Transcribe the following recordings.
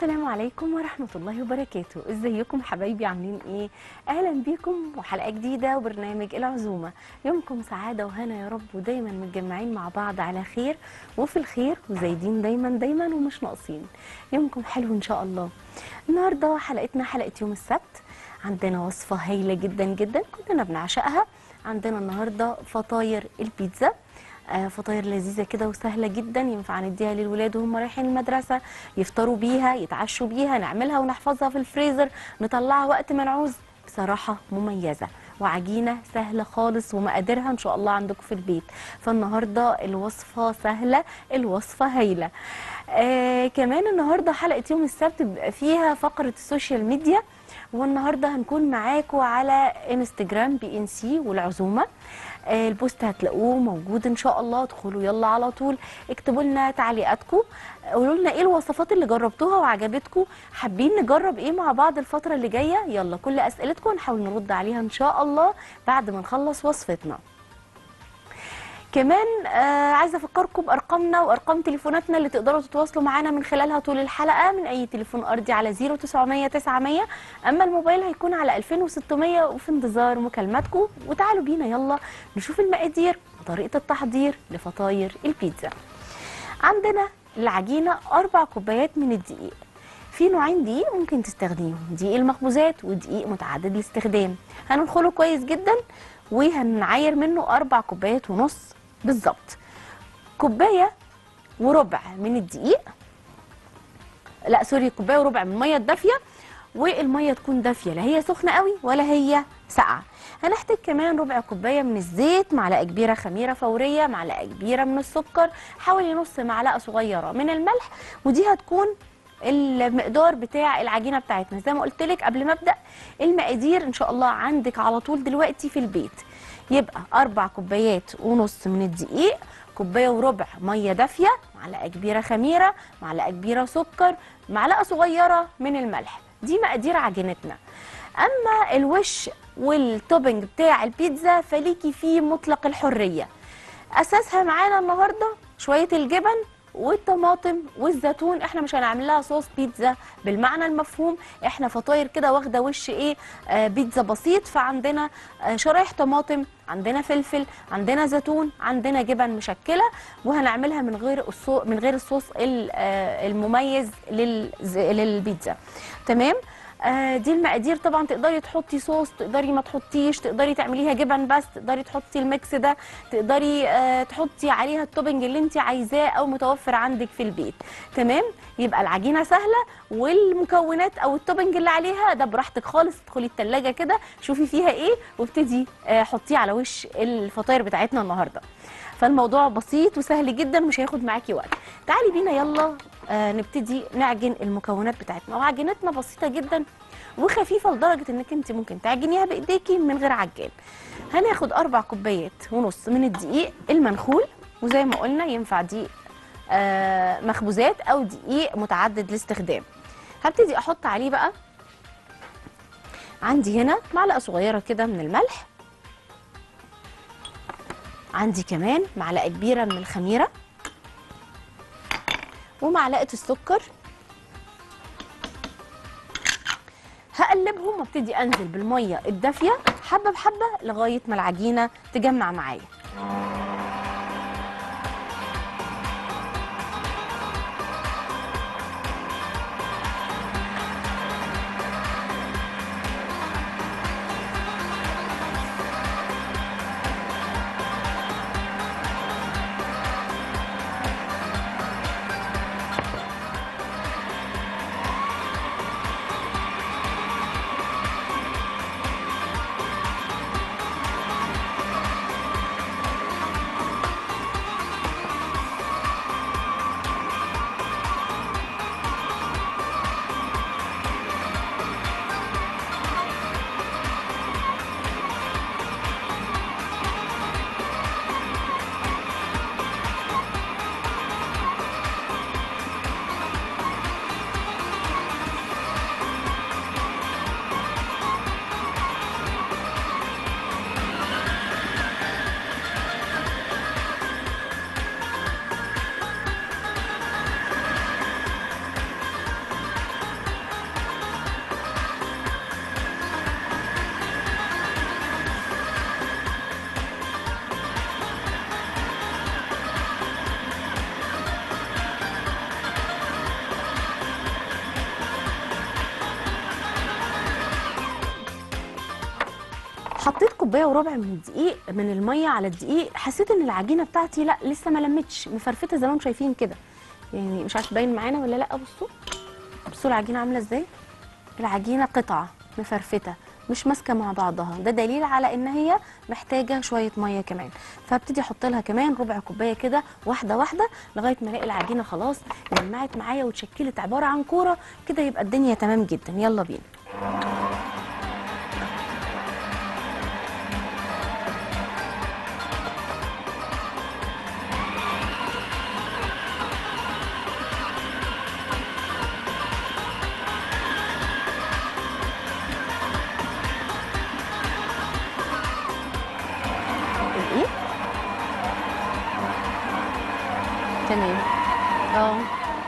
السلام عليكم ورحمة الله وبركاته ازيكم حبايبي عاملين ايه اهلا بيكم وحلقة جديدة وبرنامج العزومة يومكم سعادة وهنا يا رب ودايما متجمعين مع بعض على خير وفي الخير وزايدين دايما دايما ومش ناقصين يومكم حلو ان شاء الله النهاردة حلقتنا حلقة يوم السبت عندنا وصفة هايلة جدا جدا كلنا بنعشقها عندنا النهاردة فطاير البيتزا آه، فطاير لذيذه كده وسهله جدا ينفع نديها للولاد وهم رايحين المدرسه يفطروا بيها يتعشوا بيها نعملها ونحفظها في الفريزر نطلعها وقت ما نعوز بصراحه مميزه وعجينه سهله خالص ومقاديرها ان شاء الله عندكم في البيت فالنهارده الوصفه سهله الوصفه هايله آه كمان النهارده حلقه يوم السبت بيبقى فيها فقره السوشيال ميديا والنهارده هنكون معاكم على انستجرام بي ان سي والعزومه آه، البوست هتلاقوه موجود ان شاء الله ادخلوا يلا على طول اكتبوا لنا تعليقاتكم قولوا لنا ايه الوصفات اللي جربتوها وعجبتكم حابين نجرب ايه مع بعض الفتره اللي جايه يلا كل اسئلتكم نحاول نرد عليها ان شاء الله بعد ما نخلص وصفتنا كمان آه عايزه افكركم بارقامنا وارقام تليفوناتنا اللي تقدروا تتواصلوا معانا من خلالها طول الحلقه من اي تليفون ارضي على 0900 900 اما الموبايل هيكون على 2600 وفي انتظار مكالماتكم وتعالوا بينا يلا نشوف المقادير وطريقه التحضير لفطاير البيتزا عندنا العجينه اربع كوبايات من الدقيق في نوعين دقيق ممكن تستخدميهم دقيق المخبوزات ودقيق متعدد الاستخدام هننخله كويس جدا وهنعاير منه اربع كوبايات ونص بالظبط كوبايه وربع من الدقيق لا سوري كوبايه وربع من الميه الدافيه والميه تكون دافيه لا هي سخنه قوي ولا هي ساقعه هنحتاج كمان ربع كوبايه من الزيت معلقه كبيره خميره فوريه معلقه كبيره من السكر حوالي نص معلقه صغيره من الملح ودي هتكون المقدار بتاع العجينه بتاعتنا زي ما قلت لك قبل ما ابدا المقادير ان شاء الله عندك على طول دلوقتي في البيت يبقى اربع كوبايات ونص من الدقيق كوبايه وربع ميه دافيه معلقه كبيره خميره معلقه كبيره سكر معلقه صغيره من الملح دي مقادير عجينتنا اما الوش والتوبنج بتاع البيتزا فليكي فيه مطلق الحريه اساسها معانا النهارده شويه الجبن والطماطم والزيتون احنا مش هنعمل لها صوص بيتزا بالمعنى المفهوم احنا فطاير كده واخده وش ايه آه بيتزا بسيط فعندنا آه شرايح طماطم عندنا فلفل عندنا زيتون عندنا جبن مشكله وهنعملها من غير الصو من غير الصوص ال- آه المميز للز- للبيتزا تمام آه دي المقادير طبعا تقدري تحطي صوص تقدري ما تحطيش تقدري تعمليها جبن بس تقدري تحطي الميكس ده تقدري آه تحطي عليها التوبنج اللي انت عايزاه او متوفر عندك في البيت تمام يبقى العجينه سهله والمكونات او التوبنج اللي عليها ده براحتك خالص ادخلي التلاجة كده شوفي فيها ايه وابتدي آه حطيه على وش الفطاير بتاعتنا النهارده فالموضوع بسيط وسهل جدا مش هياخد معاكي وقت تعالي بينا يلا آه نبتدي نعجن المكونات بتاعتنا وعجينتنا بسيطه جدا وخفيفه لدرجه انك انت ممكن تعجنيها بايديكي من غير عجان هناخد اربع كوبايات ونص من الدقيق المنخول وزي ما قلنا ينفع دقيق آه مخبوزات او دقيق متعدد الاستخدام هبتدي احط عليه بقى عندي هنا معلقه صغيره كده من الملح عندي كمان معلقه كبيره من الخميره ومعلقه السكر هقلبهم وابتدي انزل بالميه الدافيه حبه بحبه لغايه ما العجينه تجمع معايا كوبايه وربع من الدقيق من الميه على الدقيق حسيت ان العجينه بتاعتي لا لسه ما لمتش مفرفته زي ما انتم شايفين كده يعني مش عارف باين معانا ولا لا بصوا بصوا العجينه عامله ازاي العجينه قطعه مفرفته مش ماسكه مع بعضها ده دليل على ان هي محتاجه شويه ميه كمان فابتدي احط لها كمان ربع كوبايه كده واحده واحده لغايه ما الاقي العجينه خلاص جمعت معايا واتشكلت عباره عن كوره كده يبقى الدنيا تمام جدا يلا بينا الايه تمام اه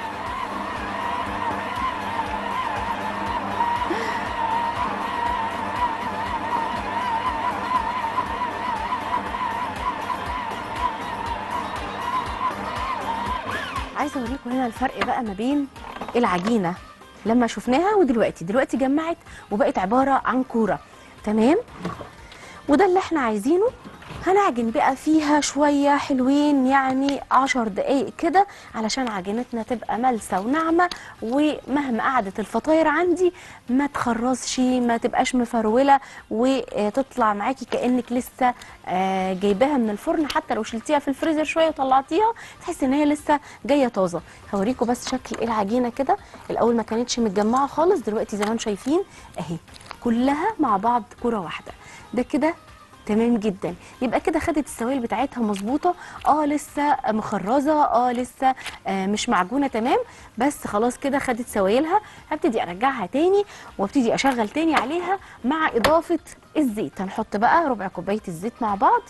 عايزه اوريكم هنا الفرق بقى ما بين العجينه لما شفناها ودلوقتي دلوقتي جمعت وبقت عباره عن كوره تمام وده اللي احنا عايزينه هنعجن بقى فيها شوية حلوين يعني عشر دقايق كده علشان عجينتنا تبقى ملسة وناعمة ومهما قعدت الفطاير عندي ما تخرزش ما تبقاش مفرولة وتطلع معاكي كأنك لسه آه، جايباها من الفرن حتى لو شلتيها في الفريزر شوية وطلعتيها تحسي ان هي لسه جاية طازة هوريكم بس شكل العجينة كده الأول ما كانتش متجمعة خالص دلوقتي زي ما انتم شايفين اهي كلها مع بعض كرة واحدة ده كده تمام جدا يبقى كده خدت السوائل بتاعتها مظبوطه اه لسه مخرزه اه لسه آه مش معجونه تمام بس خلاص كده خدت سوائلها هبتدي ارجعها تاني وابتدي اشغل تاني عليها مع اضافه الزيت هنحط بقى ربع كوبايه الزيت مع بعض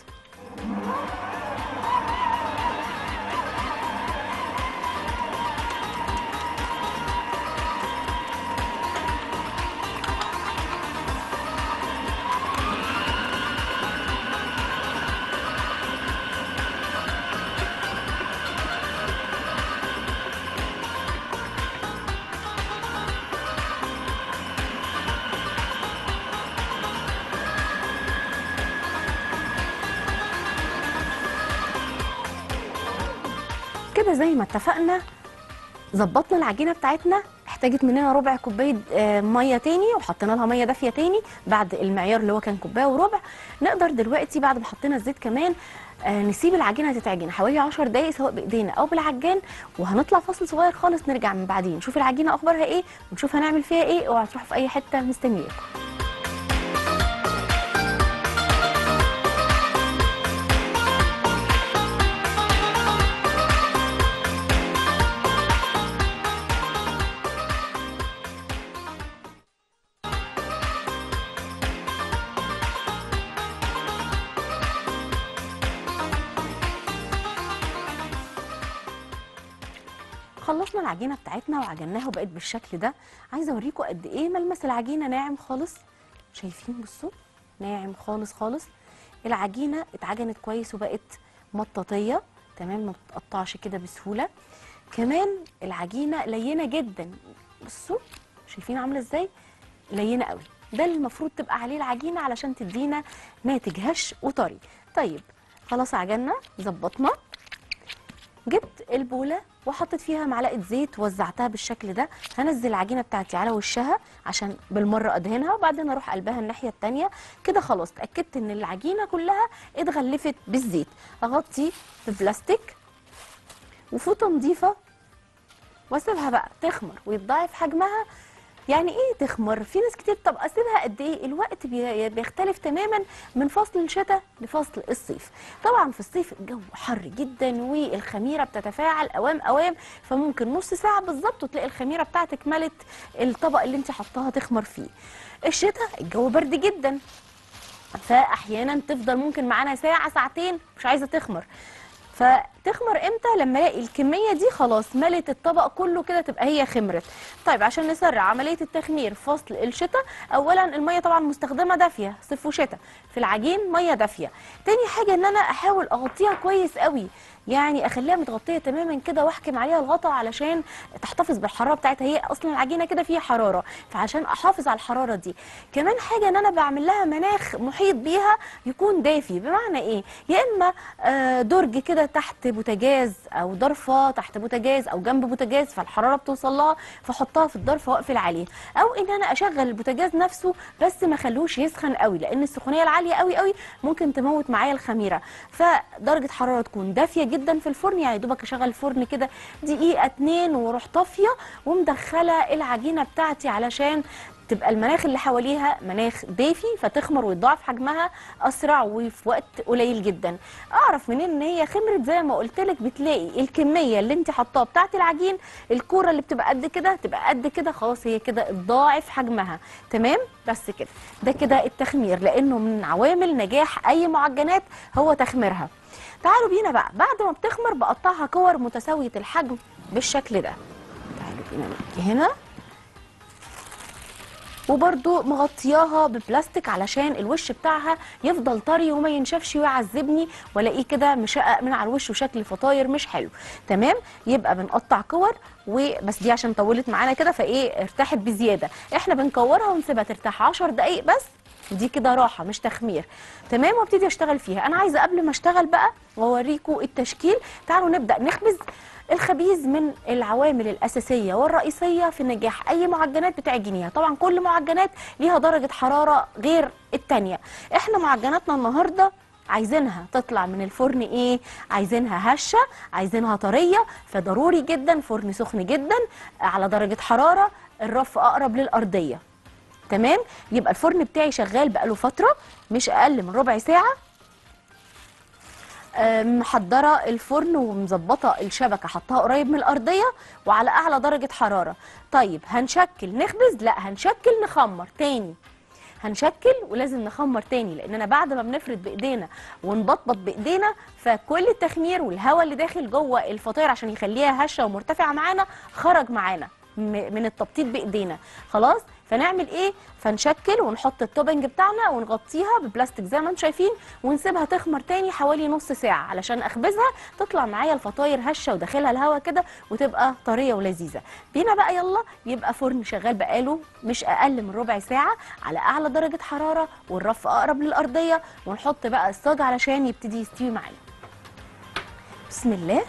كده زي ما اتفقنا ظبطنا العجينه بتاعتنا احتاجت مننا ربع كوبايه آه، ميه تاني وحطينا لها ميه دافيه تاني بعد المعيار اللي هو كان كوبايه وربع نقدر دلوقتي بعد ما حطينا الزيت كمان آه، نسيب العجينه تتعجن حوالي 10 دقائق سواء بايدينا او بالعجان وهنطلع فاصل صغير خالص نرجع من بعدين نشوف العجينه اخبارها ايه ونشوف هنعمل فيها ايه اوعوا تروحوا في اي حته مستنياكم خلصنا العجينه بتاعتنا وعجناها وبقت بالشكل ده عايزه اوريكم قد ايه ملمس العجينه ناعم خالص شايفين بصوا ناعم خالص خالص العجينه اتعجنت كويس وبقت مطاطيه تمام ما بتتقطعش كده بسهوله كمان العجينه لينه جدا بصوا شايفين عامله ازاي لينه قوي ده اللي المفروض تبقى عليه العجينه علشان تدينا ناتج هش وطري طيب خلاص عجنا ظبطنا جبت البوله وحطيت فيها معلقه زيت وزعتها بالشكل ده هنزل العجينه بتاعتي على وشها عشان بالمره ادهنها وبعدين اروح قلبها الناحيه التانية كده خلاص اتاكدت ان العجينه كلها اتغلفت بالزيت اغطي ببلاستيك وفوطه نظيفه واسيبها بقى تخمر ويتضاعف حجمها يعني ايه تخمر في ناس كتير طب اسيبها قد ايه الوقت بي- بيختلف تماما من فصل الشتاء لفصل الصيف طبعا في الصيف الجو حر جدا والخميره بتتفاعل اوام اوام فممكن نص ساعه بالظبط وتلاقي الخميره بتاعتك ملت الطبق اللي انت حطاها تخمر فيه الشتاء الجو برد جدا فاحيانا تفضل ممكن معانا ساعه ساعتين مش عايزه تخمر فترجع تخمر امتى لما الاقي الكميه دي خلاص ملت الطبق كله كده تبقى هي خمرت طيب عشان نسرع عمليه التخمير في فصل الشتاء اولا الميه طبعا مستخدمه دافيه صيف وشتاء في العجين ميه دافيه تاني حاجه ان انا احاول اغطيها كويس قوي يعني اخليها متغطيه تماما كده واحكم عليها الغطا علشان تحتفظ بالحراره بتاعتها هي اصلا العجينه كده فيها حراره فعشان احافظ على الحراره دي كمان حاجه ان انا بعمل لها مناخ محيط بيها يكون دافي بمعنى ايه يا اما آه، درج كده تحت بوتاجاز او ضرفه تحت بوتاجاز او جنب بوتاجاز فالحراره بتوصل لها فاحطها في الضرفه واقفل عليه او ان انا اشغل البوتاجاز نفسه بس ما اخلوش يسخن قوي لان السخونيه العاليه قوي قوي ممكن تموت معايا الخميره فدرجه حراره تكون دافيه جدا في الفرن يعني دوبك اشغل الفرن كده دقيقه اتنين واروح طافيه ومدخله العجينه بتاعتي علشان تبقى المناخ اللي حواليها مناخ دافي فتخمر ويتضاعف حجمها اسرع وفي وقت قليل جدا اعرف منين ان هي خمرت زي ما قلت لك بتلاقي الكميه اللي انت حطاها بتاعه العجين الكوره اللي بتبقى قد كده تبقى قد كده خلاص هي كده اتضاعف حجمها تمام بس كده ده كده التخمير لانه من عوامل نجاح اي معجنات هو تخميرها تعالوا بينا بقى بعد ما بتخمر بقطعها كور متساويه الحجم بالشكل ده تعالوا بينا نيجي هنا وبرضو مغطياها ببلاستيك علشان الوش بتاعها يفضل طري وما ينشفش ويعذبني والاقيه كده مشقق من على الوش وشكل فطاير مش حلو تمام يبقى بنقطع كور وبس دي عشان طولت معانا كده فايه ارتاحت بزياده احنا بنكورها ونسيبها ترتاح 10 دقائق بس دي كده راحه مش تخمير تمام وابتدي اشتغل فيها انا عايزه قبل ما اشتغل بقى واوريكم التشكيل تعالوا نبدا نخبز الخبيز من العوامل الأساسية والرئيسية في نجاح أي معجنات بتعجنيها طبعا كل معجنات ليها درجة حرارة غير التانية احنا معجناتنا النهاردة عايزينها تطلع من الفرن ايه عايزينها هشة عايزينها طرية فضروري جدا فرن سخن جدا على درجة حرارة الرف أقرب للأرضية تمام يبقى الفرن بتاعي شغال بقاله فترة مش أقل من ربع ساعة آه، محضره الفرن ومظبطه الشبكه حطها قريب من الارضيه وعلى اعلى درجه حراره طيب هنشكل نخبز لا هنشكل نخمر تاني هنشكل ولازم نخمر تاني لاننا بعد ما بنفرد بايدينا ونبطبط بايدينا فكل التخمير والهواء اللي داخل جوه الفطاير عشان يخليها هشه ومرتفعه معانا خرج معانا م- من التبطيط بايدينا خلاص فنعمل ايه فنشكل ونحط التوبنج بتاعنا ونغطيها ببلاستيك زي ما انتم شايفين ونسيبها تخمر تاني حوالي نص ساعه علشان اخبزها تطلع معايا الفطاير هشه وداخلها الهواء كده وتبقى طريه ولذيذه بينا بقى يلا يبقى فرن شغال بقاله مش اقل من ربع ساعه على اعلى درجه حراره والرف اقرب للارضيه ونحط بقى الصاج علشان يبتدي يستوي معانا بسم الله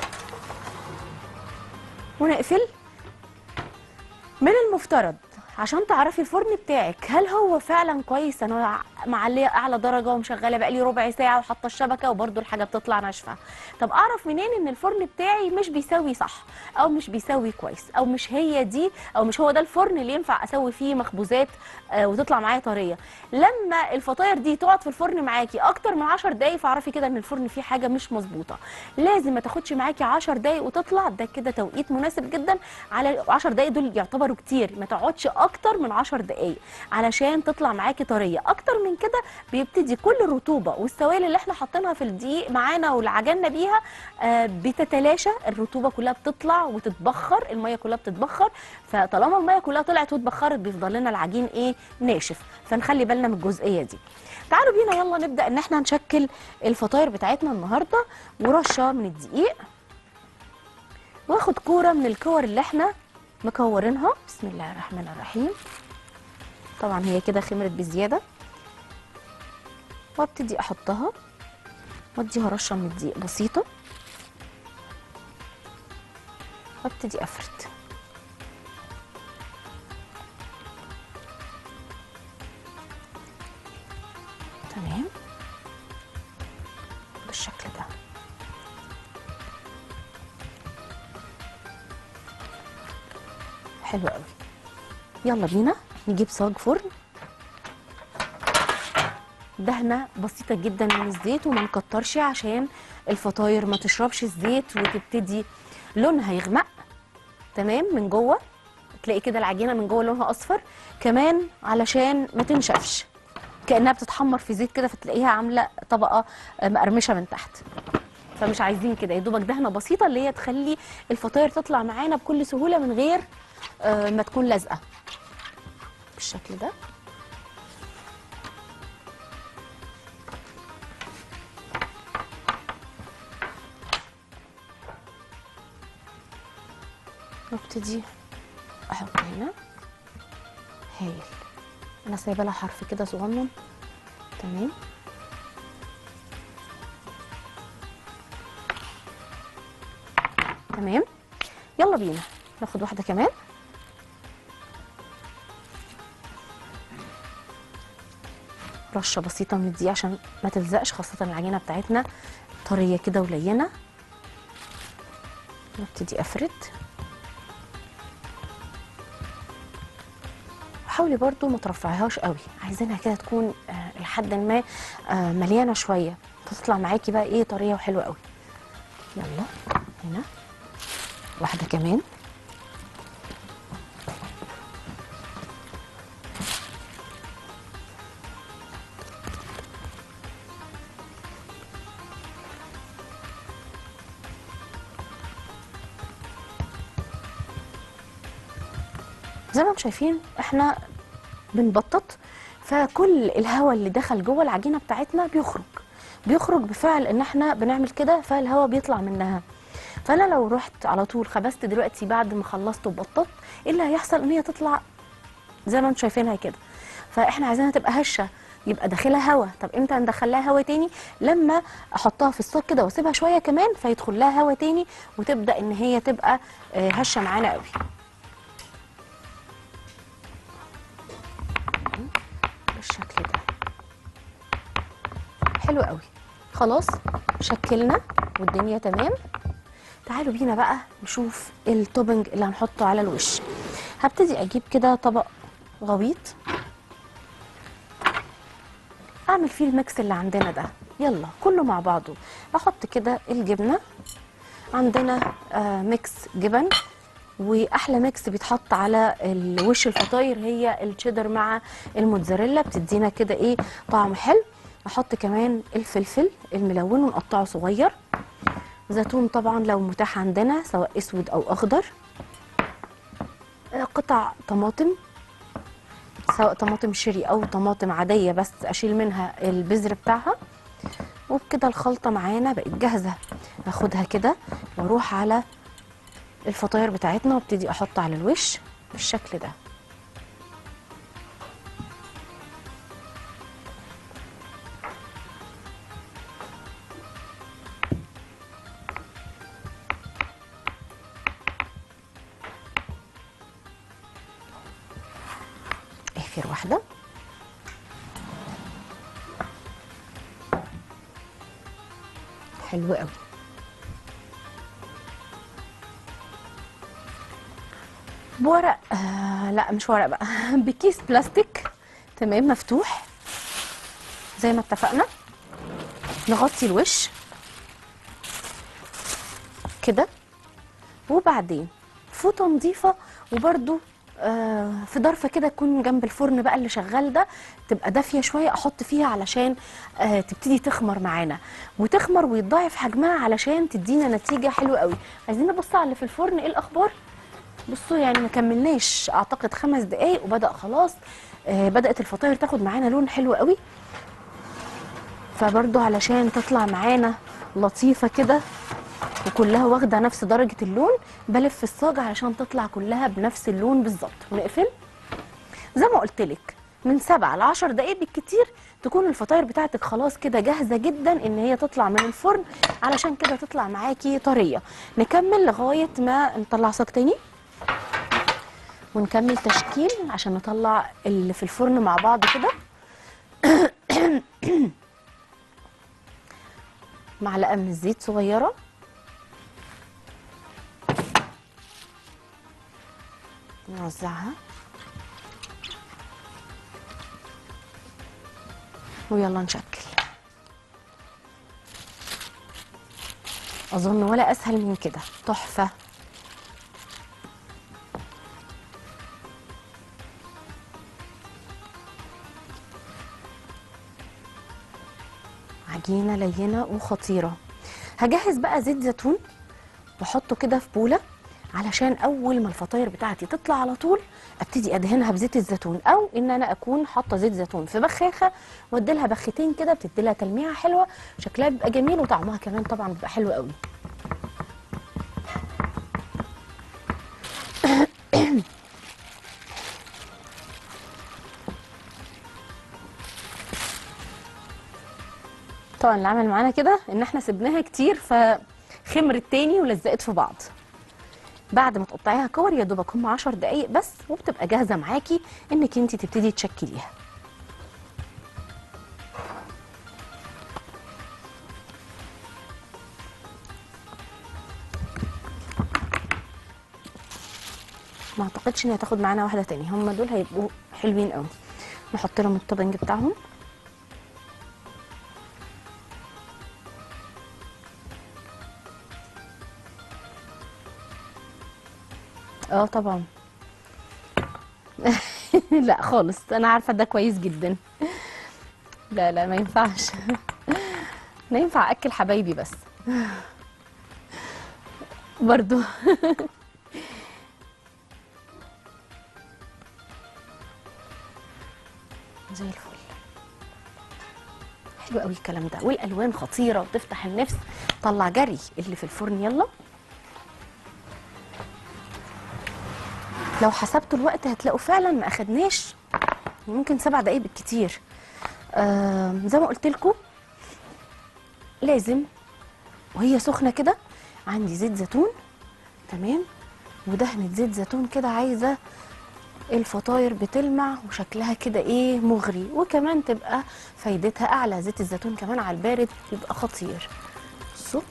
ونقفل من المفترض عشان تعرفي الفرن بتاعك هل هو فعلا كويس انا معليه اعلى درجه ومشغله بقالي ربع ساعه وحاطه الشبكه وبرده الحاجه بتطلع ناشفه طب اعرف منين ان الفرن بتاعي مش بيسوي صح او مش بيسوي كويس او مش هي دي او مش هو ده الفرن اللي ينفع اسوي فيه مخبوزات آه، وتطلع معايا طريه لما الفطاير دي تقعد في الفرن معاكي اكتر من 10 دقايق فاعرفي كده ان الفرن فيه حاجه مش مظبوطه لازم ما تاخدش معاكي 10 دقايق وتطلع ده كده توقيت مناسب جدا على 10 دقايق دول يعتبروا كتير ما تقعدش اكتر من 10 دقايق علشان تطلع معاكي طريه اكتر من كده بيبتدي كل الرطوبه والسوائل اللي احنا حاطينها في الدقيق معانا واللي عجنا بيها آه، بتتلاشى الرطوبه كلها بتطلع وتتبخر الميه كلها بتتبخر فطالما الميه كلها طلعت واتبخرت بيفضل لنا العجين ايه ناشف فنخلي بالنا من الجزئيه دي تعالوا بينا يلا نبدا ان احنا نشكل الفطاير بتاعتنا النهارده ورشه من الدقيق واخد كوره من الكور اللي احنا مكورينها بسم الله الرحمن الرحيم طبعا هي كده خمرت بزياده وابتدي احطها واديها رشه من الدقيق بسيطه وابتدي افرد تمام بالشكل ده حلو قوي يلا بينا نجيب صاج فرن دهنه بسيطه جدا من الزيت وما نكترش عشان الفطاير ما تشربش الزيت وتبتدي لونها يغمق تمام من جوه تلاقي كده العجينه من جوه لونها اصفر كمان علشان ما تنشفش كانها بتتحمر في زيت كده فتلاقيها عامله طبقه مقرمشه من تحت فمش عايزين كده يا دوبك دهنه بسيطه اللي هي تخلي الفطاير تطلع معانا بكل سهوله من غير آه، ما تكون لازقه بالشكل ده وابتدي احط هنا هايل انا سايبه لها حرف كده صغنن تمام تمام يلا بينا ناخد واحده كمان رشه بسيطه من دي عشان ما تلزقش خاصه العجينه بتاعتنا طريه كده ولينه نبتدي افرد حاولي برضو ما ترفعيهاش قوي عايزينها كده تكون آه لحد ما آه مليانه شويه فتطلع معاكي بقى ايه طريه وحلوه قوي يلا هنا واحده كمان زي ما انتم شايفين احنا بنبطط فكل الهواء اللي دخل جوه العجينه بتاعتنا بيخرج بيخرج بفعل ان احنا بنعمل كده فالهواء بيطلع منها فانا لو رحت على طول خبزت دلوقتي بعد ما خلصت وبططت ايه اللي هيحصل ان هي تطلع زي ما انتم شايفينها كده فاحنا عايزينها تبقى هشه يبقى داخلها هواء طب امتى ندخل لها هواء تاني لما احطها في الصاج كده واسيبها شويه كمان فيدخل لها هواء تاني وتبدا ان هي تبقى آه، هشه معانا قوي بالشكل ده حلو قوي خلاص شكلنا والدنيا تمام تعالوا بينا بقى نشوف التوبنج اللي هنحطه على الوش هبتدي اجيب كده طبق غويط اعمل فيه الميكس اللي عندنا ده يلا كله مع بعضه احط كده الجبنه عندنا آه ميكس جبن واحلى ميكس بيتحط على الوش الفطاير هي التشيدر مع الموتزاريلا بتدينا كده ايه طعم حلو احط كمان الفلفل الملون ونقطعه صغير زيتون طبعا لو متاح عندنا سواء اسود او اخضر آه، قطع طماطم سواء طماطم شيري او طماطم عاديه بس اشيل منها البذر بتاعها وبكده الخلطه معانا بقت جاهزه اخدها كده واروح على الفطاير بتاعتنا وابتدي احط على الوش بالشكل ده اخر واحده حلو قوي بورق آه لا مش ورق بقى بكيس بلاستيك تمام مفتوح زي ما اتفقنا نغطي الوش كده وبعدين فوطه نظيفه وبرده آه في ظرفه كده تكون جنب الفرن بقى اللي شغال ده تبقى دافيه شويه احط فيها علشان آه تبتدي تخمر معانا وتخمر ويتضاعف حجمها علشان تدينا نتيجه حلوه قوي عايزين نبص على اللي في الفرن ايه الاخبار بصوا يعني ما كملناش اعتقد خمس دقايق وبدا خلاص آه بدات الفطاير تاخد معانا لون حلو قوي فبرضو علشان تطلع معانا لطيفه كده وكلها واخده نفس درجه اللون بلف الصاج علشان تطلع كلها بنفس اللون بالظبط ونقفل زي ما قلت لك من سبع ل 10 دقايق بالكتير تكون الفطاير بتاعتك خلاص كده جاهزه جدا ان هي تطلع من الفرن علشان كده تطلع معاكي طريه نكمل لغايه ما نطلع صاج تاني ونكمل تشكيل عشان نطلع اللي في الفرن مع بعض كده معلقه من الزيت صغيره نوزعها ويلا نشكل اظن ولا اسهل من كده تحفه عجينه لينه وخطيره هجهز بقى زيت زيتون واحطه كده في بوله علشان اول ما الفطاير بتاعتي تطلع على طول ابتدي ادهنها بزيت الزيتون او ان انا اكون حاطه زيت زيتون في بخاخه وادي لها بختين كده بتدي لها تلميعه حلوه شكلها بيبقى جميل وطعمها كمان طبعا بيبقى حلو قوي طبعا اللي عمل معانا كده ان احنا سبناها كتير فخمرت تاني ولزقت في بعض بعد ما تقطعيها كور يا دوبك هم 10 دقايق بس وبتبقى جاهزه معاكي انك انت تبتدي تشكليها ما اعتقدش ان هتاخد معانا واحده تاني هم دول هيبقوا حلوين قوي نحط لهم التوبنج بتاعهم اه طبعا لا خالص انا عارفه ده كويس جدا لا لا ما ينفعش انا ينفع اكل حبايبي بس برضو زي الفل حلو قوي الكلام ده والالوان خطيره وتفتح النفس طلع جري اللي في الفرن يلا لو حسبتوا الوقت هتلاقوا فعلا ما اخدناش ممكن سبع دقايق بالكتير آه زي ما قلت لكم لازم وهي سخنه كده عندي زيت زيتون تمام ودهنه زيت زيتون كده عايزه الفطاير بتلمع وشكلها كده ايه مغري وكمان تبقى فايدتها اعلى زيت الزيتون كمان على البارد يبقى خطير بصوا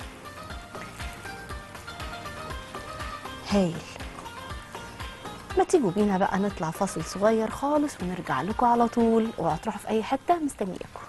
هايل ما تيجوا بينا بقى نطلع فاصل صغير خالص ونرجع لكم على طول اوعوا تروحوا في اي حته مستنياكم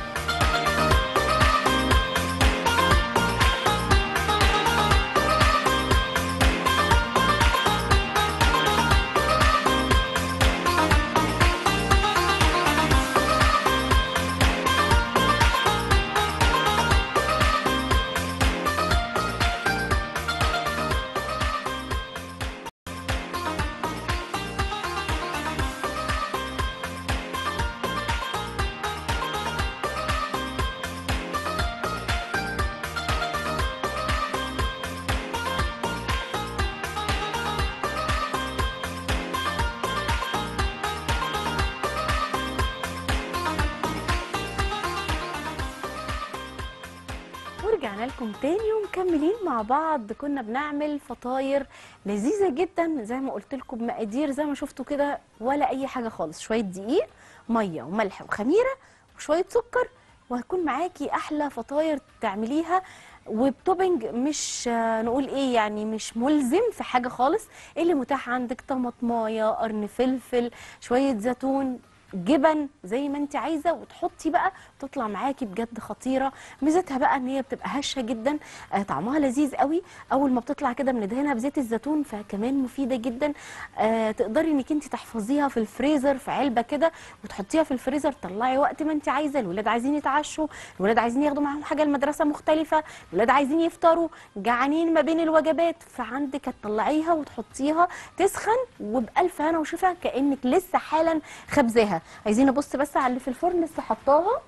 ورجعنا لكم تاني ومكملين مع بعض كنا بنعمل فطاير لذيذه جدا زي ما قلت لكم بمقادير زي ما شفتوا كده ولا اي حاجه خالص شويه دقيق ميه وملح وخميره وشويه سكر وهتكون معاكي احلى فطاير تعمليها وبتوبنج مش آه، نقول ايه يعني مش ملزم في حاجه خالص اللي متاح عندك طماطمايه قرن فلفل شويه زيتون جبن زي ما انت عايزه وتحطي بقى تطلع معاكي بجد خطيره ميزتها بقى ان هي بتبقى هشه جدا آه طعمها لذيذ قوي اول ما بتطلع كده بندهنها بزيت الزيتون فكمان مفيده جدا آه تقدري انك انت تحفظيها في الفريزر في علبه كده وتحطيها في الفريزر تطلعي وقت ما انت عايزه الولاد عايزين يتعشوا الولاد عايزين ياخدوا معاهم حاجه المدرسه مختلفه الولاد عايزين يفطروا جعانين ما بين الوجبات فعندك هتطلعيها وتحطيها تسخن وبألف هنا وشفا كأنك لسه حالا خبزاها عايزين نبص بس على اللي في الفرن لسه حطاها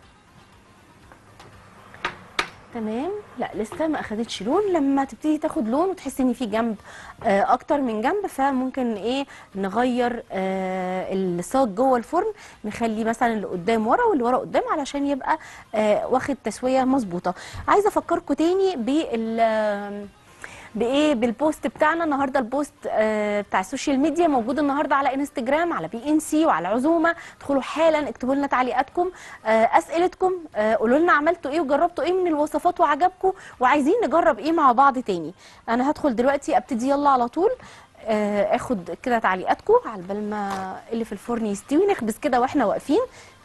تمام لا لسه ما اخدتش لون لما تبتدي تاخد لون وتحسي ان في جنب آه اكتر من جنب فممكن ايه نغير آه الصاج جوه الفرن نخلي مثلا اللي قدام ورا واللي ورا قدام علشان يبقى آه واخد تسويه مظبوطه عايزه افكركم تاني بال آه بايه بالبوست بتاعنا النهارده البوست آه بتاع السوشيال ميديا موجود النهارده على انستجرام على بي ان سي وعلى عزومه ادخلوا حالا اكتبوا لنا تعليقاتكم آه اسئلتكم آه قولوا لنا عملتوا ايه وجربتوا ايه من الوصفات وعجبكم وعايزين نجرب ايه مع بعض تاني انا هدخل دلوقتي ابتدي يلا على طول آه اخد كده تعليقاتكم على بال ما اللي في الفرن يستوي نخبز كده واحنا واقفين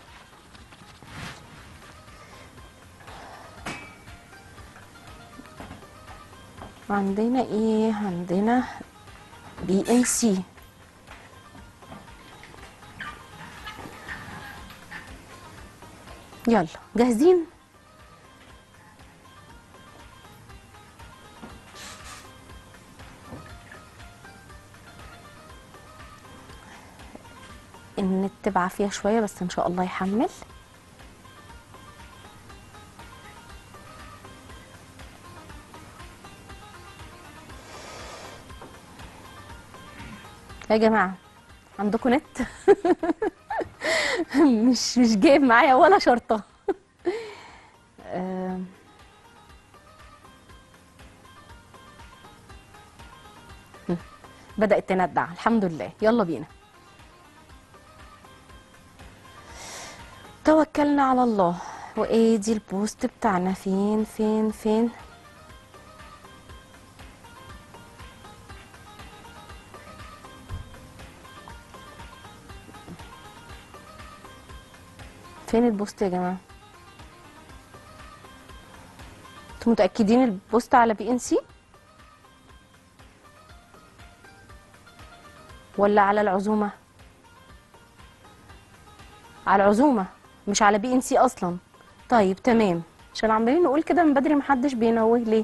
عندنا ايه عندنا بي ان سي يلا جاهزين النت بعافيه شويه بس ان شاء الله يحمل يا جماعه عندكم نت مش مش جايب معايا ولا شرطه آم. هم. بدأت تندع الحمد لله يلا بينا توكلنا على الله وايه دي البوست بتاعنا فين فين فين فين البوست يا جماعه انتوا متاكدين البوست على بي ان سي ولا على العزومه على العزومه مش على بي ان سي اصلا طيب تمام عشان عمالين نقول كده من بدري محدش بينوه ليه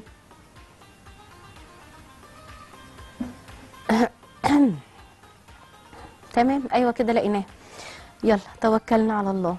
تمام ايوه كده لقيناه يلا توكلنا على الله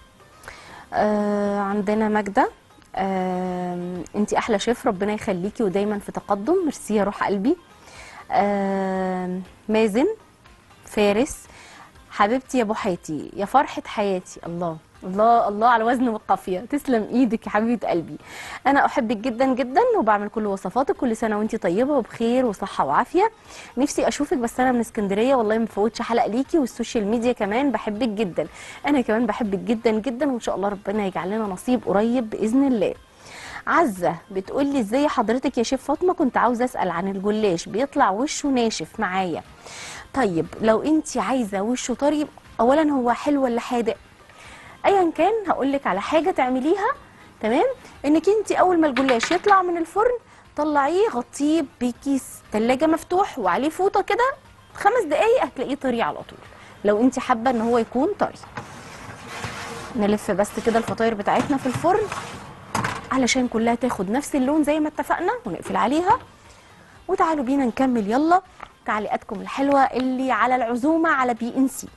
آه عندنا ماجدة آه انتي احلى شيف ربنا يخليكي ودايما في تقدم ميرسي يا روح قلبي آه مازن فارس حبيبتي يا بوحيتي يا فرحة حياتي الله الله الله على وزن والقافية تسلم ايدك يا حبيبة قلبي انا احبك جدا جدا وبعمل كل وصفاتك كل سنة وانتي طيبة وبخير وصحة وعافية نفسي اشوفك بس انا من اسكندرية والله ما فوتش حلقة ليكي والسوشيال ميديا كمان بحبك جدا انا كمان بحبك جدا جدا وان شاء الله ربنا يجعل لنا نصيب قريب باذن الله عزة بتقول لي ازاي حضرتك يا شيف فاطمة كنت عاوزة اسأل عن الجلاش بيطلع وشه ناشف معايا طيب لو انت عايزة وشه طري اولا هو حلو ولا حادق ايا كان هقول لك على حاجه تعمليها تمام انك انت اول ما الجلاش يطلع من الفرن طلعيه غطيه بكيس ثلاجه مفتوح وعليه فوطه كده خمس دقايق هتلاقيه طري على طول لو انت حابه ان هو يكون طري نلف بس كده الفطاير بتاعتنا في الفرن علشان كلها تاخد نفس اللون زي ما اتفقنا ونقفل عليها وتعالوا بينا نكمل يلا تعليقاتكم الحلوه اللي على العزومه على بي ان سي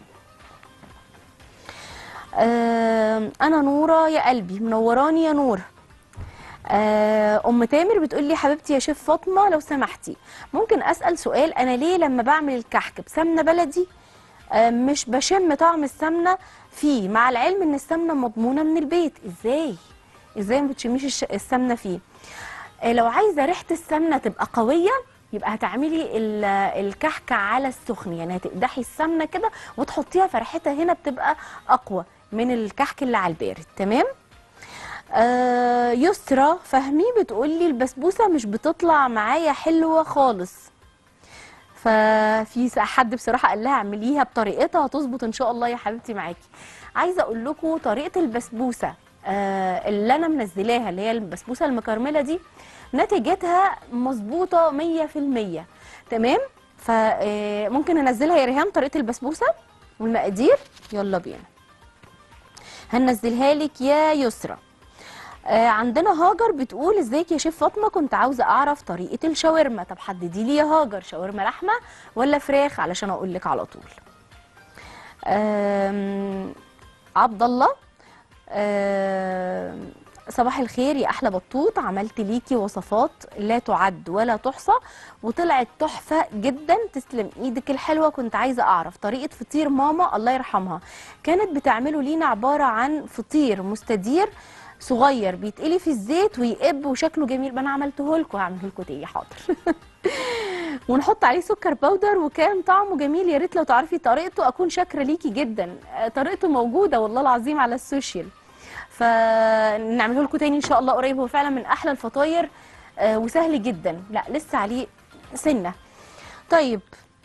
آه انا نوره يا قلبي منوراني يا نور آه ام تامر بتقول لي حبيبتي يا شيف فاطمه لو سمحتي ممكن اسال سؤال انا ليه لما بعمل الكحك بسمنه بلدي آه مش بشم طعم السمنه فيه مع العلم ان السمنه مضمونه من البيت ازاي ازاي ما بتشميش الش- السمنه فيه آه لو عايزه ريحه السمنه تبقى قويه يبقى هتعملي ال- الكحكه على السخن يعني هتقدحي السمنه كده وتحطيها فرحتها هنا بتبقى اقوى من الكحك اللي على البارد تمام آه يسرى فهمي بتقولي البسبوسه مش بتطلع معايا حلوه خالص ففي س- حد بصراحه قال لها اعمليها بطريقتها هتظبط ان شاء الله يا حبيبتي معاكي عايزه اقول لكم طريقه البسبوسه آه اللي انا منزلاها اللي هي البسبوسه المكرمله دي نتيجتها مظبوطه 100% تمام فممكن انزلها يا ريهام طريقه البسبوسه والمقادير يلا بينا هنزلها لك يا يسرى آه عندنا هاجر بتقول ازيك يا شيف فاطمه كنت عاوزه اعرف طريقه الشاورما طب حددي لي يا هاجر شاورما لحمه ولا فراخ علشان اقول لك على طول آم، عبد الله آم، صباح الخير يا احلى بطوط عملت ليكي وصفات لا تعد ولا تحصى وطلعت تحفه جدا تسلم ايدك الحلوه كنت عايزه اعرف طريقه فطير ماما الله يرحمها كانت بتعمله لينا عباره عن فطير مستدير صغير بيتقلي في الزيت ويقب وشكله جميل ما انا عملته لكم هعمله لكم تاني حاضر ونحط عليه سكر باودر وكان طعمه جميل يا ريت لو تعرفي طريقته اكون شاكره ليكي جدا آه، طريقته موجوده والله العظيم على السوشيال فنعمله لكم تاني ان شاء الله قريب هو فعلا من احلى الفطاير آه، وسهل جدا لا لسه عليه سنه طيب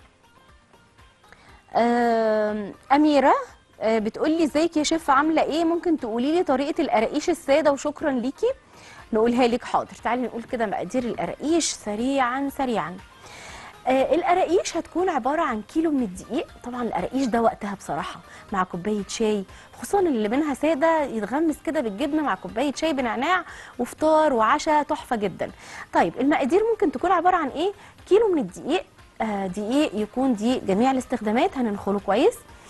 آم، اميره آه، بتقولي ازيك يا شيف عامله ايه ممكن تقولي لي طريقه القراقيش الساده وشكرا ليكي نقولها لك حاضر تعالي نقول كده مقادير القراقيش سريعا سريعا آه القراقيش هتكون عباره عن كيلو من الدقيق طبعا القراقيش ده وقتها بصراحه مع كوبايه شاي خصوصا اللي منها ساده يتغمس كده بالجبنه مع كوبايه شاي بنعناع وفطار وعشاء تحفه جدا طيب المقادير ممكن تكون عباره عن ايه كيلو من الدقيق آه دقيق يكون دقيق جميع الاستخدامات هننخله كويس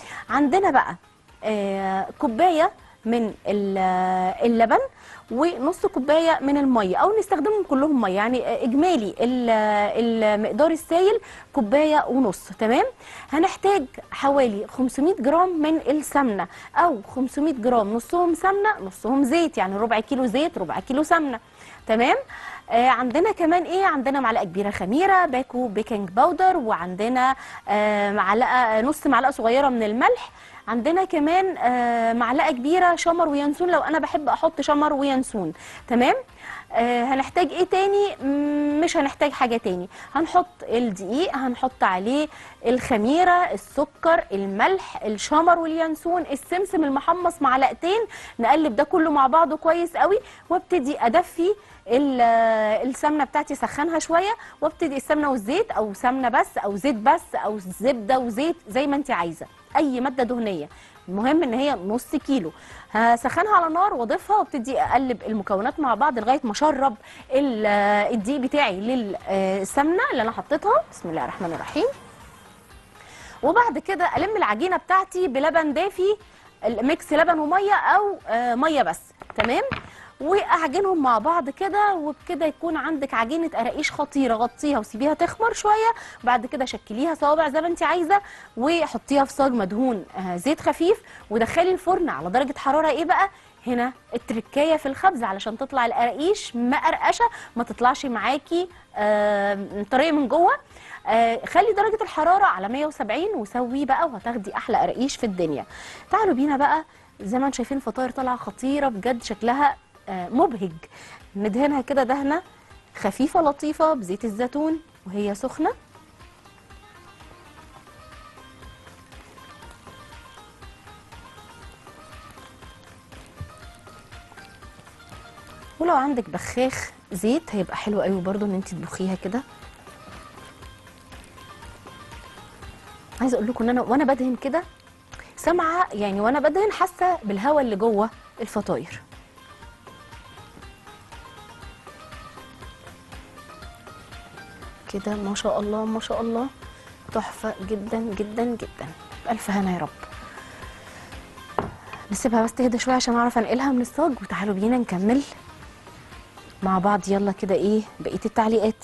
عندنا بقى آه، كوبايه من ال- اللبن ونص كوبايه من الميه او نستخدمهم كلهم ميه يعني آه، اجمالي ال- المقدار السائل كوبايه ونص تمام هنحتاج حوالي 500 جرام من السمنه او 500 جرام نصهم سمنه نصهم زيت يعني ربع كيلو زيت ربع كيلو سمنه تمام آه عندنا كمان ايه عندنا معلقه كبيره خميره باكو بيكنج باودر وعندنا آه معلقه نص معلقه صغيره من الملح عندنا كمان آه معلقه كبيره شمر وينسون لو انا بحب احط شمر وينسون تمام آه هنحتاج ايه تاني مم، مش هنحتاج حاجه تاني هنحط الدقيق هنحط عليه الخميره السكر الملح الشمر واليانسون السمسم المحمص معلقتين نقلب ده كله مع بعضه كويس قوي وابتدي ادفي ال- السمنه بتاعتي اسخنها شويه وابتدي السمنه والزيت او سمنه بس او زيت بس او زبده وزيت زي ما انت عايزه اي ماده دهنيه المهم ان هي نص كيلو هسخنها على نار واضيفها وابتدي اقلب المكونات مع بعض لغايه ما اشرب ال- الدقيق بتاعي للسمنه اللي انا حطيتها بسم الله الرحمن الرحيم وبعد كده الم العجينه بتاعتي بلبن دافي ميكس لبن وميه او آه، ميه بس تمام واعجنهم مع بعض كده وبكده يكون عندك عجينه قراقيش خطيره غطيها وسيبيها تخمر شويه بعد كده شكليها صوابع زي ما انت عايزه وحطيها في صاج مدهون آه، زيت خفيف ودخلي الفرن على درجه حراره ايه بقى هنا التركايه في الخبز علشان تطلع القراقيش مقرقشه ما تطلعش معاكي آه، طريه من جوه آه، خلي درجة الحرارة على 170 وسويه بقى وهتاخدي أحلى قراقيش في الدنيا تعالوا بينا بقى زي ما انتم شايفين الفطاير طالعة خطيرة بجد شكلها آه، مبهج ندهنها كده دهنة خفيفة لطيفة بزيت الزيتون وهي سخنة ولو عندك بخاخ زيت هيبقى حلو قوي برضو ان انت تطبخيها كده عايزه اقول لكم ان انا وانا بدهن كده سامعه يعني وانا بدهن حاسه بالهواء اللي جوه الفطاير كده ما شاء الله ما شاء الله تحفه جدا جدا جدا الف هنا يا رب نسيبها بس تهدى شويه عشان اعرف انقلها من الصاج وتعالوا بينا نكمل مع بعض يلا كده ايه بقيه التعليقات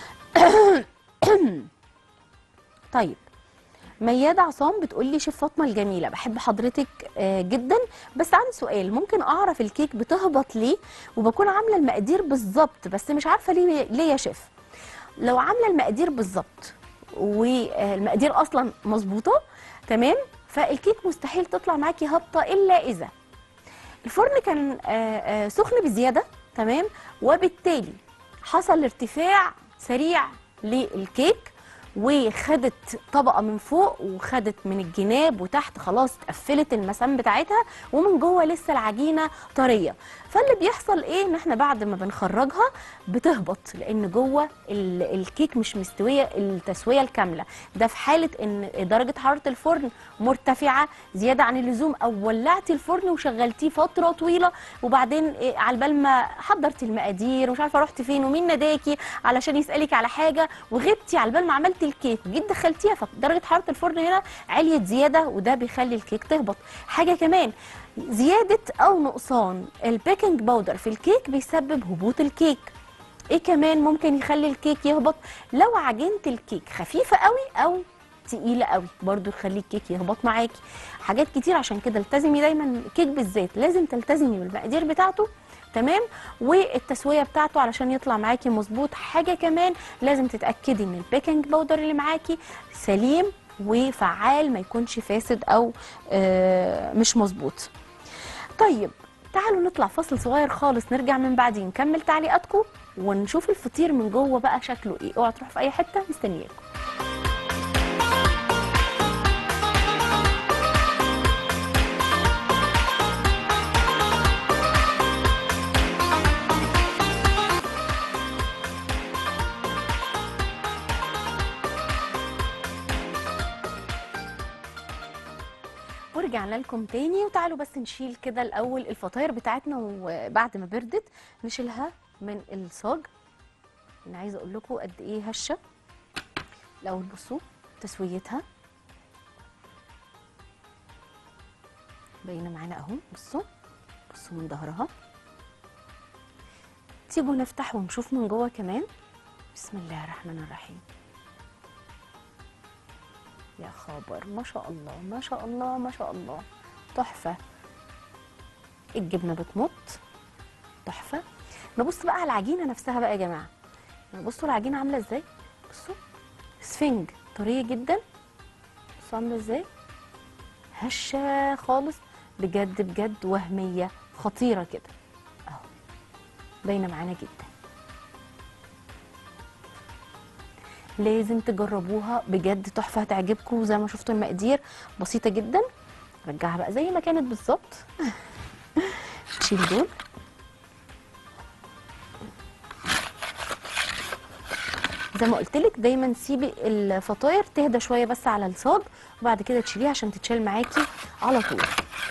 طيب ميادة عصام بتقول لي شيف فاطمه الجميله بحب حضرتك آه، جدا بس عندي سؤال ممكن اعرف الكيك بتهبط ليه وبكون عامله المقادير بالظبط بس مش عارفه ليه ليه يا شيف لو عامله المقادير بالظبط والمقادير اصلا مظبوطه تمام فالكيك مستحيل تطلع معاكي هابطه الا اذا الفرن كان آه، آه، سخن بزياده تمام وبالتالي حصل ارتفاع سريع للكيك وخدت طبقه من فوق وخدت من الجناب وتحت خلاص اتقفلت المسام بتاعتها ومن جوه لسه العجينه طريه فاللي بيحصل ايه ان احنا بعد ما بنخرجها بتهبط لان جوه ال- الكيك مش مستويه التسويه الكامله ده في حاله ان درجه حراره الفرن مرتفعه زياده عن اللزوم او ولعتي الفرن وشغلتيه فتره طويله وبعدين إيه على بال ما حضرتي المقادير ومش عارفه رحتي فين ومين ناداكي علشان يسالك على حاجه وغبتي على بال ما عملتي الكيك وجيت دخلتيها فدرجه حراره الفرن هنا عليت زياده وده بيخلي الكيك تهبط حاجه كمان زياده او نقصان البيكنج باودر في الكيك بيسبب هبوط الكيك ايه كمان ممكن يخلي الكيك يهبط لو عجينه الكيك خفيفه قوي او تقيله قوي برضو يخلي الكيك يهبط معاكي حاجات كتير عشان كده التزمي دايما الكيك بالذات لازم تلتزمي بالمقادير بتاعته تمام والتسويه بتاعته علشان يطلع معاكي مظبوط حاجه كمان لازم تتاكدي ان البيكنج باودر اللي معاكي سليم وفعال ما يكونش فاسد او آه، مش مظبوط طيب تعالوا نطلع فاصل صغير خالص نرجع من بعدين نكمل تعليقاتكم ونشوف الفطير من جوه بقى شكله ايه اوعى تروح في اي حته مستنياكم ورجعنا لكم تاني وتعالوا بس نشيل كده الاول الفطاير بتاعتنا وبعد ما بردت نشيلها من الصاج انا عايزه اقول لكم قد ايه هشه الاول بصوا تسويتها باينه معانا اهو بصوا بصوا من ظهرها تيجوا نفتح ونشوف من جوه كمان بسم الله الرحمن الرحيم يا خبر ما شاء الله ما شاء الله ما شاء الله تحفه الجبنه بتمط تحفه نبص بقى على العجينه نفسها بقى يا جماعه يعني بصوا العجينه عامله ازاي بصوا سفنج طريه جدا بصوا عامله ازاي هشه خالص بجد بجد وهميه خطيره كده اهو باينه معانا جدا لازم تجربوها بجد تحفه هتعجبكم زي ما شفتوا المقادير بسيطه جدا رجعها بقى زي ما كانت بالظبط تشيل دول زي ما قلت لك دايما سيبي الفطاير تهدى شويه بس على الصاج وبعد كده تشيليها عشان تتشال معاكي على طول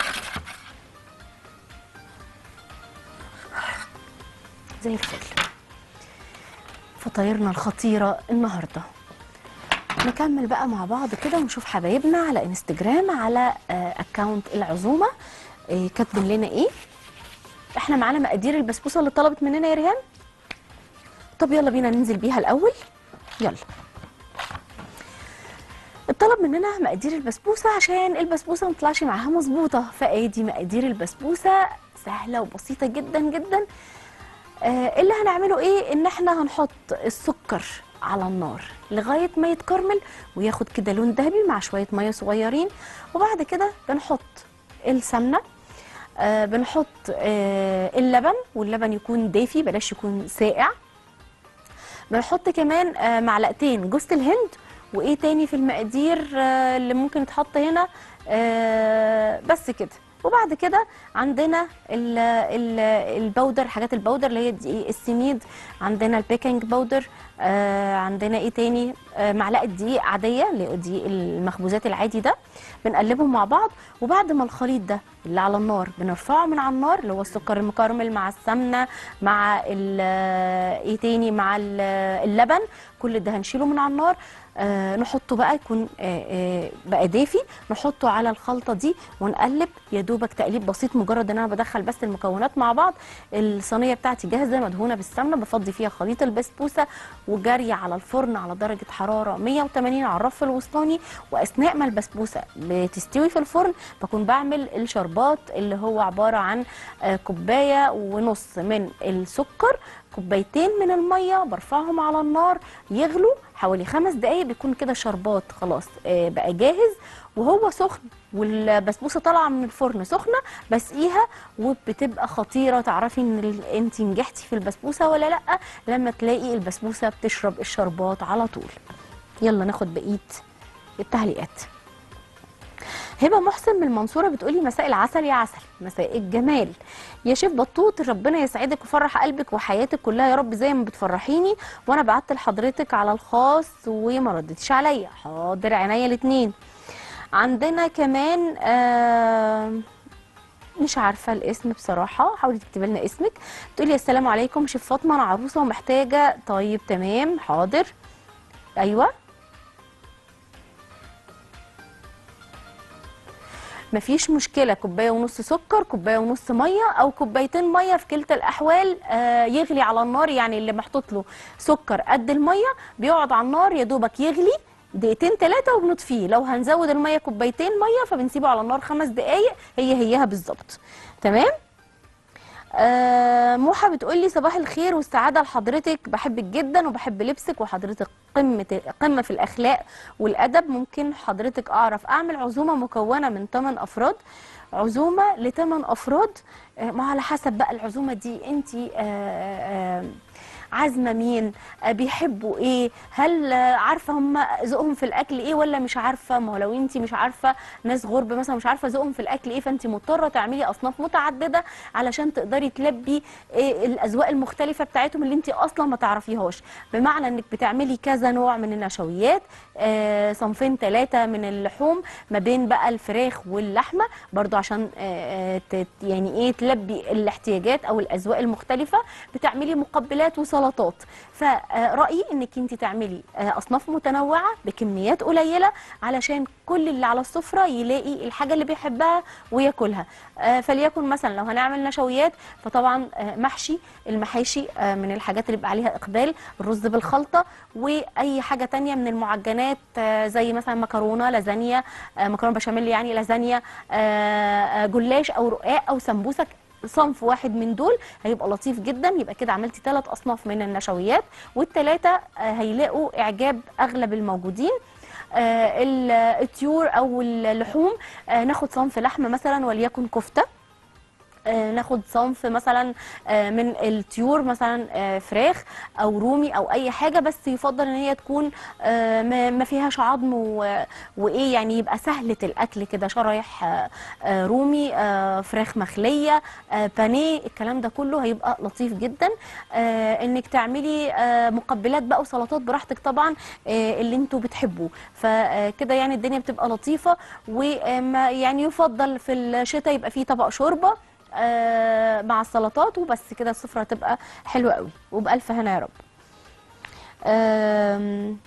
زي الفل فطايرنا الخطيره النهارده نكمل بقى مع بعض كده ونشوف حبايبنا على انستجرام على اكونت العزومه آه، كاتبين لنا ايه احنا معانا مقادير البسبوسه اللي طلبت مننا يا ريهام طب يلا بينا ننزل بيها الاول يلا الطلب مننا مقادير البسبوسه عشان البسبوسه ما تطلعش معاها مظبوطه فادي مقادير البسبوسه سهله وبسيطه جدا جدا آه اللي هنعمله ايه ان احنا هنحط السكر على النار لغايه ما يتكرمل وياخد كده لون ذهبي مع شويه ميه صغيرين وبعد كده بنحط السمنه آه بنحط آه اللبن واللبن يكون دافي بلاش يكون ساقع بنحط كمان آه معلقتين جوز الهند وايه تاني في المقادير آه اللي ممكن يتحط هنا آه بس كده وبعد كده عندنا ال ال البودر حاجات البودر اللي هي دقيق السميد عندنا البيكنج باودر آه عندنا ايه تاني آه معلقه دقيق عاديه اللي هو دقيق المخبوزات العادي ده بنقلبهم مع بعض وبعد ما الخليط ده اللي على النار بنرفعه من على النار اللي هو السكر المكرمل مع السمنه مع ال- ايه تاني مع ال- اللبن كل ده هنشيله من على النار آه نحطه بقى يكون آه آه بقى دافي نحطه على الخلطه دي ونقلب يا دوبك تقليب بسيط مجرد ان انا بدخل بس المكونات مع بعض الصينيه بتاعتي جاهزه مدهونه بالسمنه بفضي فيها خليط البسبوسه وجاريه على الفرن على درجه حراره 180 على الرف الوسطاني واثناء ما البسبوسه بتستوي في الفرن بكون بعمل الشربات اللي هو عباره عن آه كوبايه ونص من السكر كوبايتين من الميه برفعهم على النار يغلوا حوالي خمس دقايق بيكون كده شربات خلاص آه، بقى جاهز وهو سخن والبسبوسه طالعه من الفرن سخنه بسقيها وبتبقى خطيره تعرفي ان ال- انت نجحتي في البسبوسه ولا لا لما تلاقي البسبوسه بتشرب الشربات على طول يلا ناخد بقيه التعليقات هبه محسن من المنصوره بتقولي مساء العسل يا عسل مساء الجمال يا شيف بطوط ربنا يسعدك ويفرح قلبك وحياتك كلها يا رب زي ما بتفرحيني وانا بعت لحضرتك على الخاص وما ردتيش عليا حاضر عينيا الاثنين عندنا كمان آه مش عارفه الاسم بصراحه حاولي تكتبي لنا اسمك تقولي السلام عليكم شيف فاطمه انا عروسه ومحتاجه طيب تمام حاضر ايوه مفيش مشكله كوبايه ونص سكر كوبايه ونص ميه او كوبايتين ميه في كلتا الاحوال آه يغلي على النار يعني اللي محطوط له سكر قد الميه بيقعد على النار يا دوبك يغلي دقيقتين ثلاثه وبنطفيه لو هنزود الميه كوبايتين ميه فبنسيبه على النار خمس دقائق هي هيها بالظبط تمام آه موحة بتقولي صباح الخير والسعادة لحضرتك بحبك جدا وبحب لبسك وحضرتك قمة قمة في الأخلاق والأدب ممكن حضرتك أعرف أعمل عزومة مكونة من 8 أفراد عزومة ل 8 أفراد آه ما على حسب بقى العزومة دي أنت آه آه عازمه مين آه، بيحبوا ايه هل آه، عارفه هم ذوقهم في الاكل ايه ولا مش عارفه ما هو لو انت مش عارفه ناس غرب مثلا مش عارفه ذوقهم في الاكل ايه فانت مضطره تعملي اصناف متعدده علشان تقدري تلبي إيه الاذواق المختلفه بتاعتهم اللي انت اصلا ما تعرفيهاش بمعنى انك بتعملي كذا نوع من النشويات آه، صنفين ثلاثه من اللحوم ما بين بقى الفراخ واللحمه برضو عشان آه، آه، تت- يعني ايه تلبي الاحتياجات او الاذواق المختلفه بتعملي مقبلات وسلطات السلطات فرأيي انك انت تعملي آه، اصناف متنوعة بكميات قليلة علشان كل اللي على السفرة يلاقي الحاجة اللي بيحبها وياكلها آه، فليكن مثلا لو هنعمل نشويات فطبعا آه، محشي المحاشي آه، من الحاجات اللي بيبقى عليها اقبال الرز بالخلطة واي حاجة تانية من المعجنات آه، زي مثلا مكرونة لازانيا آه، مكرونة بشاميل يعني لازانيا آه، آه، جلاش او رقاق او سمبوسك صنف واحد من دول هيبقى لطيف جدا يبقى كده عملتي ثلاث اصناف من النشويات والثلاثه هيلاقوا اعجاب اغلب الموجودين آه، ال- الطيور او اللحوم آه، ناخد صنف لحمه مثلا وليكن كفته آه، ناخد صنف مثلا آه، من الطيور مثلا آه، فراخ او رومي او اي حاجه بس يفضل ان هي تكون آه، ما ما فيهاش عظم و- وايه يعني يبقى سهله الاكل كده شرايح آه، آه، رومي آه، فراخ مخليه آه، بانيه الكلام ده كله هيبقى لطيف جدا آه، انك تعملي آه، مقبلات بقى وسلطات براحتك طبعا آه، اللي انتوا بتحبوه فكده يعني الدنيا بتبقى لطيفه وما يعني يفضل في الشتاء يبقى فيه طبق شوربه آه، مع السلطات وبس كده السفرة هتبقى حلوة قوي وبألف هنا يا رب آم،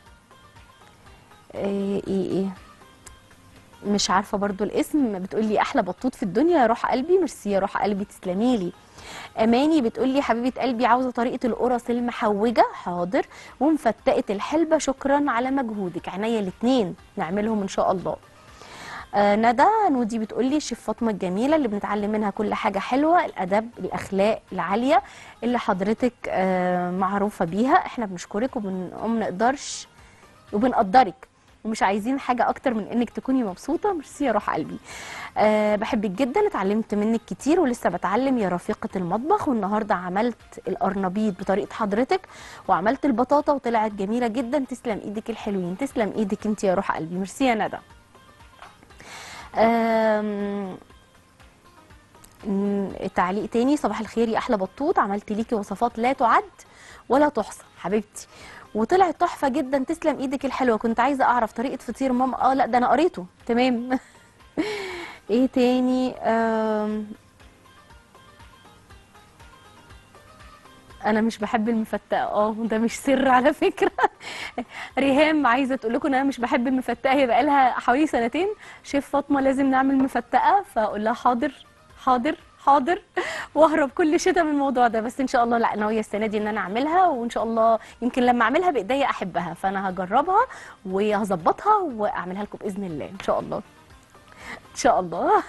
ايه ايه ايه مش عارفة برضو الاسم بتقولي أحلى بطوط في الدنيا يا روح قلبي ميرسي يا روح قلبي تسلميلي أماني بتقولي حبيبة قلبي عاوزة طريقة القرص المحوجة حاضر ومفتقة الحلبة شكرا على مجهودك عينيا الاتنين نعملهم إن شاء الله آه، ندى نودي بتقولي الشيف فاطمه الجميله اللي بنتعلم منها كل حاجه حلوه الادب الاخلاق العاليه اللي حضرتك آه، معروفه بيها احنا بنشكرك وبن- وما نقدرش وبنقدرك ومش عايزين حاجه اكتر من انك تكوني مبسوطه ميرسي يا روح قلبي أه بحبك جدا اتعلمت منك كتير ولسه بتعلم يا رفيقه المطبخ والنهارده عملت القرنبيط بطريقه حضرتك وعملت البطاطا وطلعت جميله جدا تسلم ايدك الحلوين تسلم ايدك انت يا روح قلبي ميرسي يا ندى آم، م- تعليق تاني صباح الخير يا احلى بطوط عملت ليكي وصفات لا تعد ولا تحصى حبيبتي وطلعت تحفه جدا تسلم ايدك الحلوه كنت عايزه اعرف طريقه فطير ماما اه لا ده انا قريته تمام ايه تاني آم، انا مش بحب المفتقه اه ده مش سر على فكره ريهام عايزه تقول لكم ان انا مش بحب المفتقه هي بقى لها حوالي سنتين شيف فاطمه لازم نعمل مفتقه فاقول لها حاضر حاضر حاضر واهرب كل شتاء من الموضوع ده بس ان شاء الله لا ناويه السنه دي ان انا اعملها وان شاء الله يمكن لما اعملها بايديا احبها فانا هجربها وهظبطها واعملها لكم باذن الله ان شاء الله ان شاء الله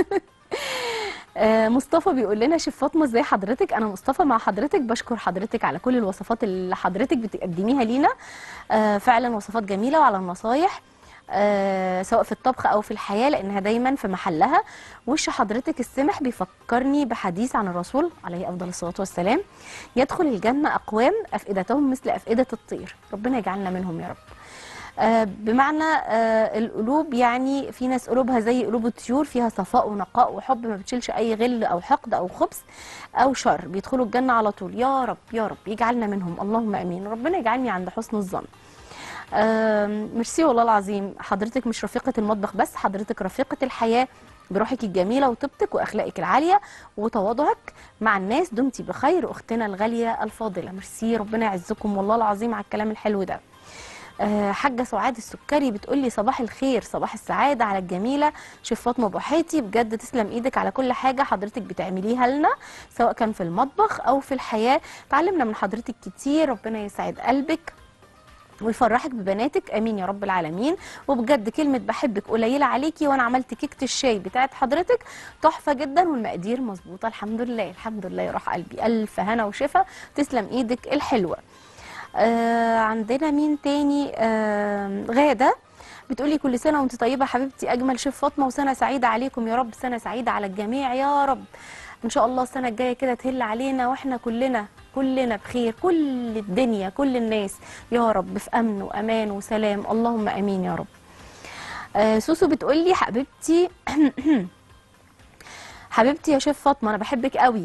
آه، مصطفى بيقول لنا شيف فاطمه ازاي حضرتك انا مصطفى مع حضرتك بشكر حضرتك على كل الوصفات اللي حضرتك بتقدميها لينا آه، فعلا وصفات جميله وعلى النصايح آه، سواء في الطبخ او في الحياه لانها دايما في محلها وش حضرتك السمح بيفكرني بحديث عن الرسول عليه افضل الصلاه والسلام يدخل الجنه اقوام افئدتهم مثل افئده الطير ربنا يجعلنا منهم يا رب آه، بمعنى آه، القلوب يعني في ناس قلوبها زي قلوب الطيور فيها صفاء ونقاء وحب ما بتشيلش اي غل او حقد او خبث او شر بيدخلوا الجنه على طول يا رب يا رب يجعلنا منهم اللهم امين ربنا يجعلني عند حسن الظن آم، ميرسي والله العظيم حضرتك مش رفيقة المطبخ بس حضرتك رفيقة الحياة بروحك الجميلة وطيبتك وأخلاقك العالية وتواضعك مع الناس دمتي بخير أختنا الغالية الفاضلة ميرسي ربنا يعزكم والله العظيم على الكلام الحلو ده آه، حاجة سعاد السكري بتقولي صباح الخير صباح السعادة على الجميلة شيف فاطمة أبو حيتي بجد تسلم إيدك على كل حاجة حضرتك بتعمليها لنا سواء كان في المطبخ أو في الحياة تعلمنا من حضرتك كتير ربنا يسعد قلبك ويفرحك ببناتك امين يا رب العالمين وبجد كلمه بحبك قليله عليكي وانا عملت كيكه الشاي بتاعت حضرتك تحفه جدا والمقادير مظبوطه الحمد لله الحمد لله يا روح قلبي الف هنا وشفا تسلم ايدك الحلوه آه عندنا مين تاني آه غاده بتقولي كل سنه وانت طيبه حبيبتي اجمل شيف فاطمه وسنه سعيده عليكم يا رب سنه سعيده على الجميع يا رب ان شاء الله السنه الجايه كده تهل علينا واحنا كلنا كلنا بخير كل الدنيا كل الناس يا رب في امن وامان وسلام اللهم امين يا رب آه سوسو بتقولي حبيبتي حبيبتي يا شيف فاطمه انا بحبك قوي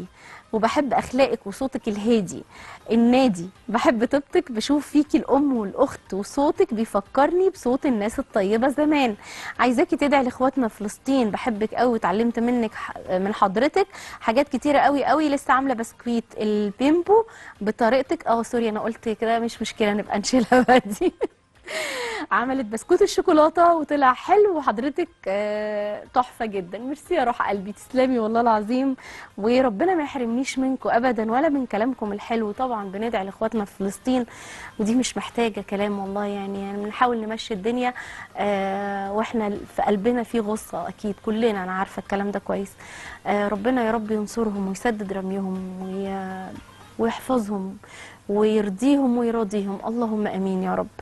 وبحب اخلاقك وصوتك الهادي النادي بحب طيبتك بشوف فيكي الام والاخت وصوتك بيفكرني بصوت الناس الطيبه زمان عايزاكي تدعي لاخواتنا في فلسطين بحبك قوي اتعلمت منك ح- من حضرتك حاجات كتيره قوي قوي لسه عامله بسكويت البيمبو بطريقتك اه سوري انا قلت كده مش مشكله نبقى نشيلها بقى دي عملت بسكوت الشوكولاته وطلع حلو وحضرتك آه، تحفه جدا ميرسي يا روح قلبي تسلمي والله العظيم وربنا ما يحرمنيش منكم ابدا ولا من كلامكم الحلو طبعا بندعي لاخواتنا في فلسطين ودي مش محتاجه كلام والله يعني يعني بنحاول نمشي الدنيا آه، واحنا في قلبنا في غصه اكيد كلنا انا عارفه الكلام ده كويس آه، ربنا يا رب ينصرهم ويسدد رميهم وي- ويحفظهم ويرضيهم ويراضيهم اللهم امين يا رب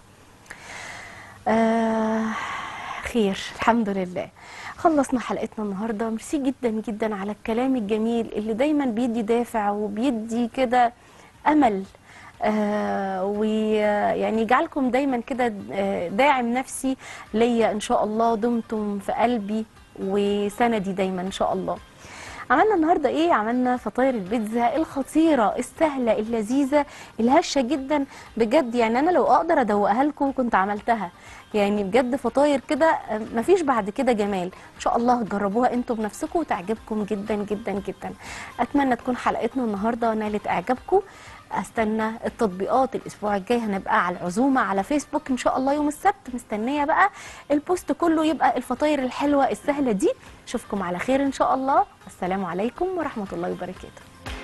آه خير الحمد لله خلصنا حلقتنا النهارده ميرسي جدا جدا على الكلام الجميل اللي دايما بيدي دافع وبيدي كده امل آه ويعني يجعلكم دايما كده آه، داعم نفسي ليا ان شاء الله دمتم في قلبي وسندي دايما ان شاء الله عملنا النهارده ايه عملنا فطاير البيتزا الخطيره السهله اللذيذه الهشه جدا بجد يعني انا لو اقدر ادوقها لكم كنت عملتها يعني بجد فطاير كده آه، مفيش بعد كده جمال ان شاء الله تجربوها انتوا بنفسكم وتعجبكم جدا جدا جدا اتمنى تكون حلقتنا النهارده نالت اعجابكم استنى التطبيقات الاسبوع الجاي هنبقى على العزومه على فيسبوك ان شاء الله يوم السبت مستنيه بقى البوست كله يبقى الفطاير الحلوه السهله دي اشوفكم على خير ان شاء الله والسلام عليكم ورحمه الله وبركاته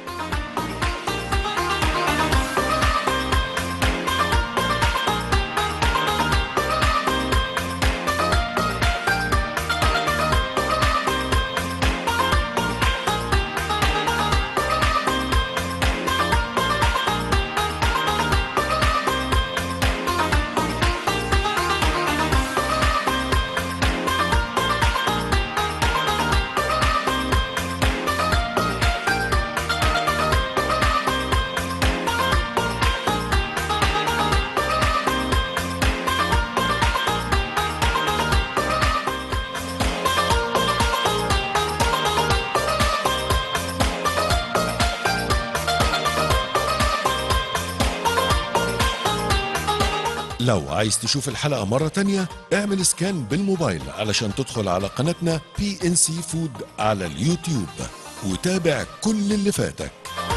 لو عايز تشوف الحلقة مرة تانية اعمل سكان بالموبايل علشان تدخل على قناتنا بي ان سي فود على اليوتيوب وتابع كل اللي فاتك